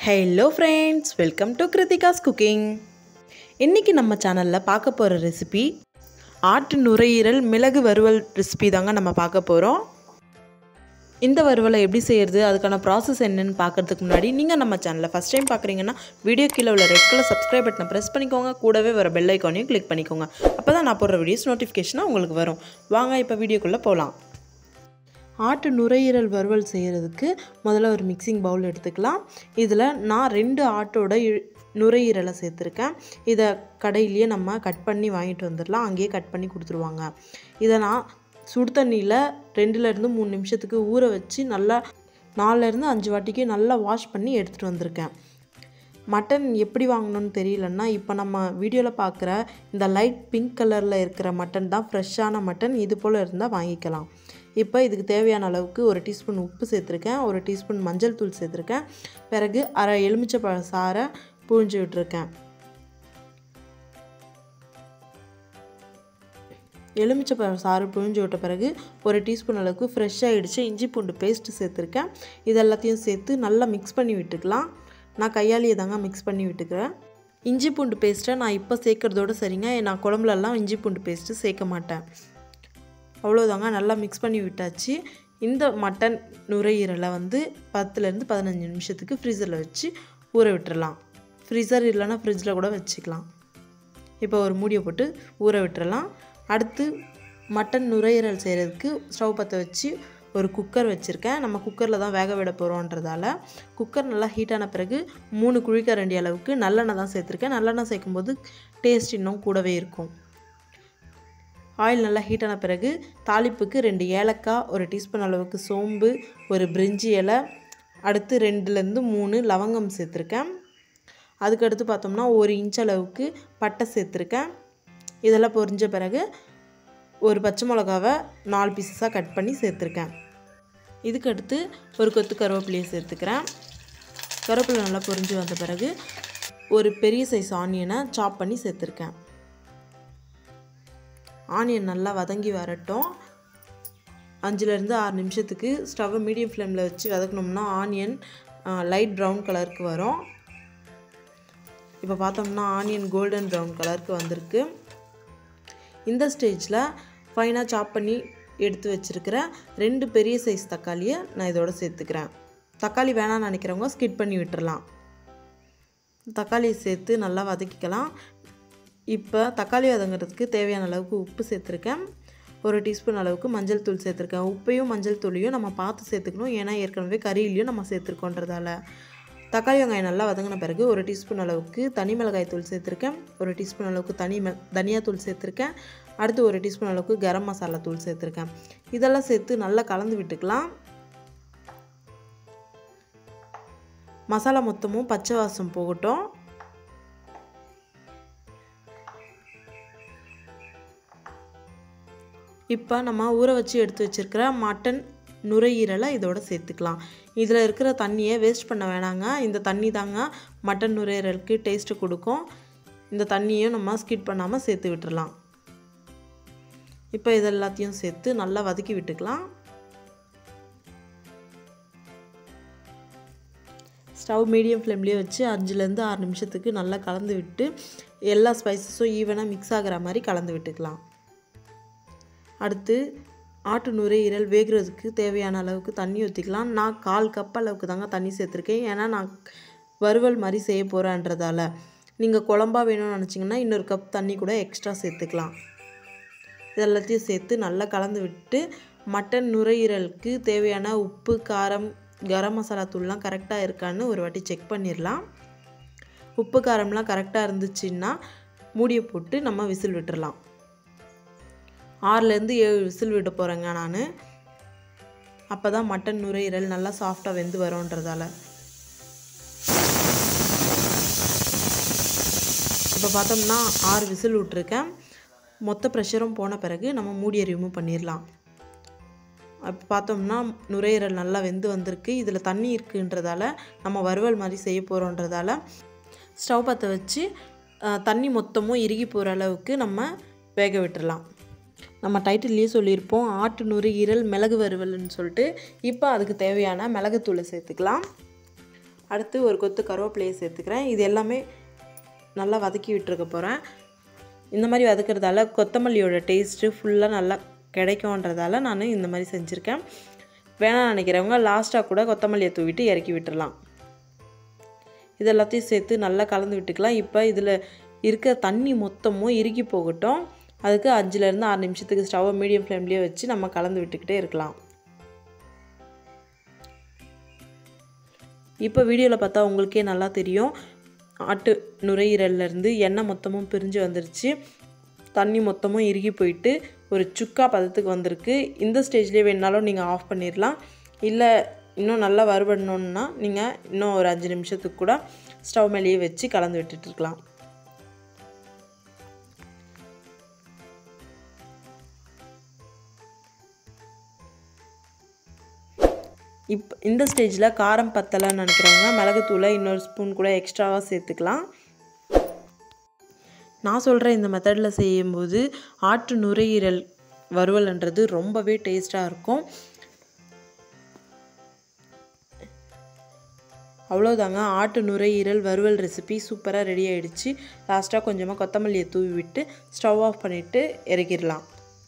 hello friends welcome to Kiruthika's cooking இன்றைக்கி நம்ம சேனலில் பார்க்க போகிற ரெசிபி ஆட்டு நுரையீரல் மிளகு வறுவல் ரெசிபி தாங்க நம்ம பார்க்க போகிறோம் இந்த வறுவலை எப்படி செய்கிறது அதுக்கான ப்ராசஸ் என்னன்னு பார்க்கறதுக்கு முன்னாடி நீங்கள் நம்ம சேனலை ஃபஸ்ட் டைம் பார்க்குறீங்கன்னா வீடியோ கீழே உள்ள ரெட் கலர் சப்ஸ்கிரைப் பட்டனை ப்ரெஸ் பண்ணிக்கோங்க கூடவே வர பெல் ஐக்கானையும் கிளிக் பண்ணிக்கோங்க அப்போ தான் நான் போடுற வீடியோஸ் நோட்டிஃபிகேஷனாக உங்களுக்கு வரும் வாங்க இப்போ வீடியோக்குள்ளே போகலாம் ஆட்டு நுரையீரல் வறுவல் செய்கிறதுக்கு முதல்ல ஒரு மிக்சிங் பவுல் எடுத்துக்கலாம் இதில் நான் ரெண்டு ஆட்டோட இ- நுரையீரலை சேர்த்துருக்கேன் இதை கடையிலேயே நம்ம கட் பண்ணி வாங்கிட்டு வந்துடலாம் அங்கேயே கட் பண்ணி கொடுத்துருவாங்க இதை நான் சுடு தண்ணியில் ரெண்டுலேருந்து மூணு நிமிஷத்துக்கு ஊற வச்சு நல்லா நாலுலேருந்து அஞ்சு வாட்டிக்கு நல்லா வாஷ் பண்ணி எடுத்துகிட்டு வந்திருக்கேன் மட்டன் எப்படி வாங்கணும்னு தெரியலன்னா இப்போ நம்ம வீடியோவில் பார்க்குற இந்த லைட் பிங்க் கலரில் இருக்கிற மட்டன் தான் ஃப்ரெஷ்ஷான மட்டன் இது போல் இருந்தால் வாங்கிக்கலாம் இப்போ இதுக்கு தேவையான அளவுக்கு ஒரு டீஸ்பூன் உப்பு சேர்த்துருக்கேன் ஒரு டீஸ்பூன் மஞ்சள் தூள் சேர்த்துருக்கேன் பிறகு அரை எலுமிச்சைப்பழ சாறை புழிஞ்சு விட்டுருக்கேன் எலுமிச்சைப்பழம் சாறு புழிஞ்சு விட்ட பிறகு ஒரு டீஸ்பூன் அளவுக்கு ஃப்ரெஷ்ஷாக இடித்து இஞ்சி பூண்டு பேஸ்ட் சேர்த்துருக்கேன் இது எல்லாத்தையும் சேர்த்து நல்லா மிக்ஸ் பண்ணி விட்டுக்கலாம் நான் கையாலேயே தாங்க மிக்ஸ் பண்ணி விட்டுக்கிறேன் இஞ்சி பூண்டு பேஸ்ட்டை நான் இப்போ சேர்க்குறதோட சரிங்க நான் குழம்புலலாம் இஞ்சி பூண்டு பேஸ்ட்டு சேர்க்க மாட்டேன் அவ்வளோதாங்க நல்லா மிக்ஸ் பண்ணி விட்டாச்சு இந்த மட்டன் நுரையீரலை வந்து பத்துலேருந்து பதினஞ்சு நிமிஷத்துக்கு ஃப்ரீசரில் வச்சு ஊற விட்டுறலாம் ஃப்ரீசர் இல்லைன்னா ஃப்ரிட்ஜில் கூட வச்சுக்கலாம் இப்போ ஒரு மூடியை போட்டு ஊற விட்டுறலாம் அடுத்து மட்டன் நுரையீரல் செய்கிறதுக்கு ஸ்டவ் பற்ற வச்சு ஒரு குக்கர் வச்சுருக்கேன் நம்ம குக்கரில் தான் வேக விட போகிறோன்றதால குக்கர் நல்லா ஹீட்டான பிறகு மூணு குழிக்கரண்டி அளவுக்கு நல்லெண்ணெய் தான் சேர்த்துருக்கேன் நல்லெண்ணெய் சேர்க்கும்போது டேஸ்ட் இன்னும் கூடவே இருக்கும் ஆயில் நல்லா ஹீட்டான பிறகு தாளிப்புக்கு ரெண்டு ஏலக்காய் ஒரு டீஸ்பூன் அளவுக்கு சோம்பு ஒரு பிரிஞ்சி இலை அடுத்து ரெண்டுலேருந்து மூணு லவங்கம் சேர்த்துருக்கேன் அதுக்கடுத்து பார்த்தோம்னா ஒரு இன்ச் அளவுக்கு பட்டை சேர்த்துருக்கேன் இதெல்லாம் பொரிஞ்ச பிறகு ஒரு பச்சை மிளகாவை நாலு பீசஸாக கட் பண்ணி சேர்த்துருக்கேன் இதுக்கு அடுத்து ஒரு கொத்து கருவேப்பிலையை சேர்த்துக்கிறேன் கருவேப்பிலை நல்லா பொரிஞ்சு வந்த பிறகு ஒரு பெரிய சைஸ் ஆனியனை சாப் பண்ணி சேர்த்துருக்கேன் ஆனியன் நல்லா வதங்கி வரட்டும் அஞ்சுலேருந்து ஆறு நிமிஷத்துக்கு ஸ்டவ்வை மீடியம் ஃப்ளேமில் வச்சு வதக்கணும்னா ஆனியன் லைட் ப்ரௌன் கலருக்கு வரும் இப்போ பார்த்தோம்னா ஆனியன் கோல்டன் ப்ரௌன் கலருக்கு வந்திருக்கு இந்த ஸ்டேஜில் ஃபைனாக சாப் பண்ணி எடுத்து வச்சுருக்கிற ரெண்டு பெரிய சைஸ் தக்காளியை நான் இதோட சேர்த்துக்கிறேன் தக்காளி வேணாம்னு நினைக்கிறவங்க ஸ்கிட் பண்ணி விட்டுறலாம் தக்காளியை சேர்த்து நல்லா வதக்கிக்கலாம் இப்போ தக்காளி வதங்குறதுக்கு தேவையான அளவுக்கு உப்பு சேர்த்துருக்கேன் ஒரு டீஸ்பூன் அளவுக்கு மஞ்சள் தூள் சேர்த்துருக்கேன் உப்பையும் மஞ்சள் தூளையும் நம்ம பார்த்து சேர்த்துக்கணும் ஏன்னா ஏற்கனவே கறியிலையும் நம்ம சேர்த்துருக்கோன்றதால தக்காளி வெங்காயம் நல்லா வதங்கின பிறகு ஒரு டீஸ்பூன் அளவுக்கு தனி மிளகாய் தூள் சேர்த்துருக்கேன் ஒரு டீஸ்பூன் அளவுக்கு தனி மெ தனியாத்தூள் சேர்த்துருக்கேன் அடுத்து ஒரு டீஸ்பூன் அளவுக்கு கரம் மசாலா தூள் சேர்த்துருக்கேன் இதெல்லாம் சேர்த்து நல்லா கலந்து விட்டுக்கலாம் மசாலா மொத்தமும் பச்சை வாசம் போகட்டும் இப்போ நம்ம ஊற வச்சு எடுத்து வச்சிருக்கிற மட்டன் நுரையீரலை இதோட சேர்த்துக்கலாம் இதில் இருக்கிற தண்ணியை வேஸ்ட் பண்ண வேணாங்க இந்த தண்ணி தாங்க மட்டன் நுரையீரலுக்கு டேஸ்ட்டு கொடுக்கும் இந்த தண்ணியும் நம்ம ஸ்கிட் பண்ணாமல் சேர்த்து விட்டுறலாம் இப்போ இது எல்லாத்தையும் சேர்த்து நல்லா வதக்கி விட்டுக்கலாம் ஸ்டவ் மீடியம் ஃப்ளேம்லேயே வச்சு அஞ்சுலேருந்து ஆறு நிமிஷத்துக்கு நல்லா கலந்து விட்டு எல்லா ஸ்பைசஸும் ஈவனாக மிக்ஸ் ஆகிற மாதிரி கலந்து விட்டுக்கலாம் அடுத்து ஆட்டு நுரையீரல் வேகிறதுக்கு தேவையான அளவுக்கு தண்ணி ஊற்றிக்கலாம் நான் கால் கப் அளவுக்கு தாங்க தண்ணி சேர்த்துருக்கேன் ஏன்னா நான் வறுவல் மாதிரி செய்ய போகிறேன்றதால நீங்கள் குழம்பா வேணும்னு நினச்சிங்கன்னா இன்னொரு கப் தண்ணி கூட எக்ஸ்ட்ரா சேர்த்துக்கலாம் இது எல்லாத்தையும் சேர்த்து நல்லா கலந்து விட்டு மட்டன் நுரையீரலுக்கு தேவையான உப்பு காரம் கரம் மசாலா தூள்லாம் கரெக்டாக இருக்கான்னு ஒரு வாட்டி செக் பண்ணிடலாம் உப்பு காரம்லாம் கரெக்டாக இருந்துச்சுன்னா மூடியை போட்டு நம்ம விசில் விட்டுறலாம் ஆறுலேருந்து ஏழு விசில் விட போகிறேங்க நான் அப்போ தான் மட்டன் நுரையீரல் நல்லா சாஃப்டாக வெந்து வரும்ன்றதால இப்போ பார்த்தோம்னா ஆறு விசில் விட்ருக்கேன் மொத்த ப்ரெஷரும் போன பிறகு நம்ம மூடியை ரிமூவ் பண்ணிடலாம் அப்போ பார்த்தோம்னா நுரையீரல் நல்லா வெந்து வந்திருக்கு இதில் தண்ணி இருக்குன்றதால நம்ம வறுவல் மாதிரி செய்ய போகிறோன்றதால ஸ்டவ் பற்ற வச்சு அஹ், தண்ணி மொத்தமும் இறுகி போகிற அளவுக்கு நம்ம வேக விட்டுறலாம் நம்ம டைட்டில்லையே சொல்லியிருப்போம் ஆட்டு நுரையீரல் மிளகு வறுவல்னு சொல்லிட்டு இப்போ அதுக்கு தேவையான மிளகுத்தூளை சேர்த்துக்கலாம் அடுத்து ஒரு கொத்து கருவேப்பிலையை சேர்த்துக்கிறேன் இது எல்லாமே நல்லா வதக்கி விட்டுருக்க போகிறேன் இந்த மாதிரி வதக்கிறதால கொத்தமல்லியோட டேஸ்ட்டு ஃபுல்லாக நல்லா கிடைக்கும்ன்றதால நான் இந்த மாதிரி செஞ்சுருக்கேன் வேணாம் நினைக்கிறவங்க லாஸ்ட்டாக கூட கொத்தமல்லியை தூவிட்டு இறக்கி விட்டுறலாம் இது எல்லாத்தையும் சேர்த்து நல்லா கலந்து விட்டுக்கலாம் இப்போ இதில் இருக்க தண்ணி மொத்தமும் இறுக்கி போகட்டும் அதுக்கு அஞ்சுலேருந்து ஆறு நிமிஷத்துக்கு ஸ்டவ்வை மீடியம் ஃப்ளேம்லேயே வச்சு நம்ம கலந்து விட்டுக்கிட்டே இருக்கலாம் இப்போ வீடியோவில் பார்த்தா உங்களுக்கே நல்லா தெரியும் ஆட்டு நுரையீரல்லேருந்து எண்ணெய் மொத்தமும் பிரிஞ்சு வந்துருச்சு தண்ணி மொத்தமும் இறுகி போயிட்டு ஒரு சுக்கா பதத்துக்கு வந்திருக்கு இந்த ஸ்டேஜ்லேயே வேணாலும் நீங்கள் ஆஃப் பண்ணிடலாம் இல்லை இன்னும் நல்லா வறுபடணுன்னா நீங்கள் இன்னும் ஒரு அஞ்சு நிமிஷத்துக்கு கூட ஸ்டவ் மேலேயே வச்சு கலந்து விட்டுட்டு இருக்கலாம் இப் இந்த ஸ்டேஜில் காரம் பத்தலைன்னு நினைக்கிறவங்க மிளகுத்தூளை இன்னொரு ஸ்பூன் கூட எக்ஸ்ட்ராவாக சேர்த்துக்கலாம் நான் சொல்கிற இந்த மெத்தடில் செய்யும்போது ஆட்டு நுரையீரல் வறுவல்ன்றது ரொம்பவே டேஸ்ட்டாக இருக்கும் அவ்வளோதாங்க ஆட்டு நுரையீரல் வறுவல் ரெசிபி சூப்பராக ரெடி ஆகிடுச்சு லாஸ்ட்டாக கொஞ்சமாக கொத்தமல்லியை தூவி விட்டு ஸ்டவ் ஆஃப் பண்ணிவிட்டு இறக்கிடலாம்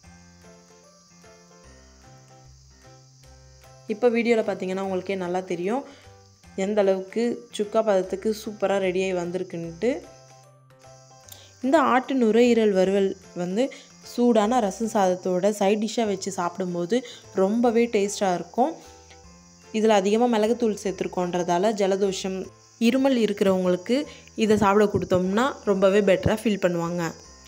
இப்போ வீடியோவில் பார்த்தீங்கன்னா உங்களுக்கே நல்லா தெரியும் எந்த அளவுக்கு சுக்கா பதத்துக்கு சூப்பராக ரெடியாகி வந்திருக்குன்ட்டு இந்த ஆட்டு நுரையீரல் வறுவல் வந்து சூடான ரசம் சாதத்தோட சைட் டிஷ்ஷாக வச்சு சாப்பிடும்போது ரொம்பவே டேஸ்ட்டாக இருக்கும் இதில் அதிகமாக மிளகுத்தூள் சேர்த்துருக்கோன்றதால ஜலதோஷம் இருமல் இருக்கிறவங்களுக்கு இதை சாப்பிட கொடுத்தோம்னா ரொம்பவே பெட்டராக ஃபீல் பண்ணுவாங்க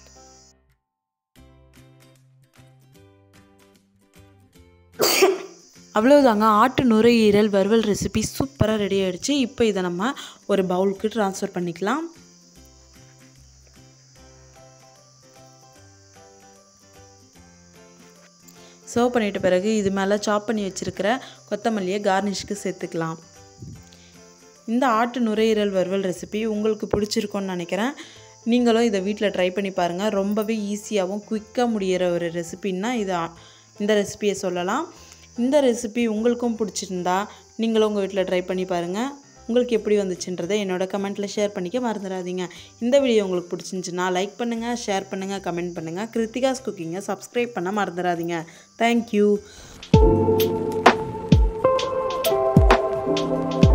அவ்வளோதாங்க ஆட்டு நுரையீரல் வறுவல் ரெசிபி சூப்பராக ரெடி ஆகிடுச்சு இப்போ இதை நம்ம ஒரு பவுலுக்கு ட்ரான்ஸ்ஃபர் பண்ணிக்கலாம் சர்வ் பண்ணிட்ட பிறகு இது மேலே சாப் பண்ணி வச்சுருக்கிற கொத்தமல்லியை கார்னிஷ்க்கு சேர்த்துக்கலாம் இந்த ஆட்டு நுரையீரல் வறுவல் ரெசிபி உங்களுக்கு பிடிச்சிருக்கோன்னு நினைக்கிறேன் நீங்களும் இதை வீட்டில் ட்ரை பண்ணி பாருங்கள் ரொம்பவே ஈஸியாகவும் குயிக்காக முடிகிற ஒரு ரெசிபின்னா இது இந்த ரெசிபியை சொல்லலாம் இந்த ரெசிபி உங்களுக்கும் பிடிச்சிருந்தா நீங்களும் உங்கள் வீட்டில் ட்ரை பண்ணி பாருங்கள் உங்களுக்கு எப்படி வந்துச்சுன்றதை என்னோடய கமெண்ட்டில் ஷேர் பண்ணிக்க மறந்துடாதீங்க இந்த வீடியோ உங்களுக்கு பிடிச்சிருந்துச்சுன்னா லைக் பண்ணுங்கள் ஷேர் பண்ணுங்கள் கமெண்ட் பண்ணுங்கள் கிருத்திகாஸ் குக்கிங்கை சப்ஸ்கிரைப் பண்ண மறந்துடாதீங்க தேங்க்யூ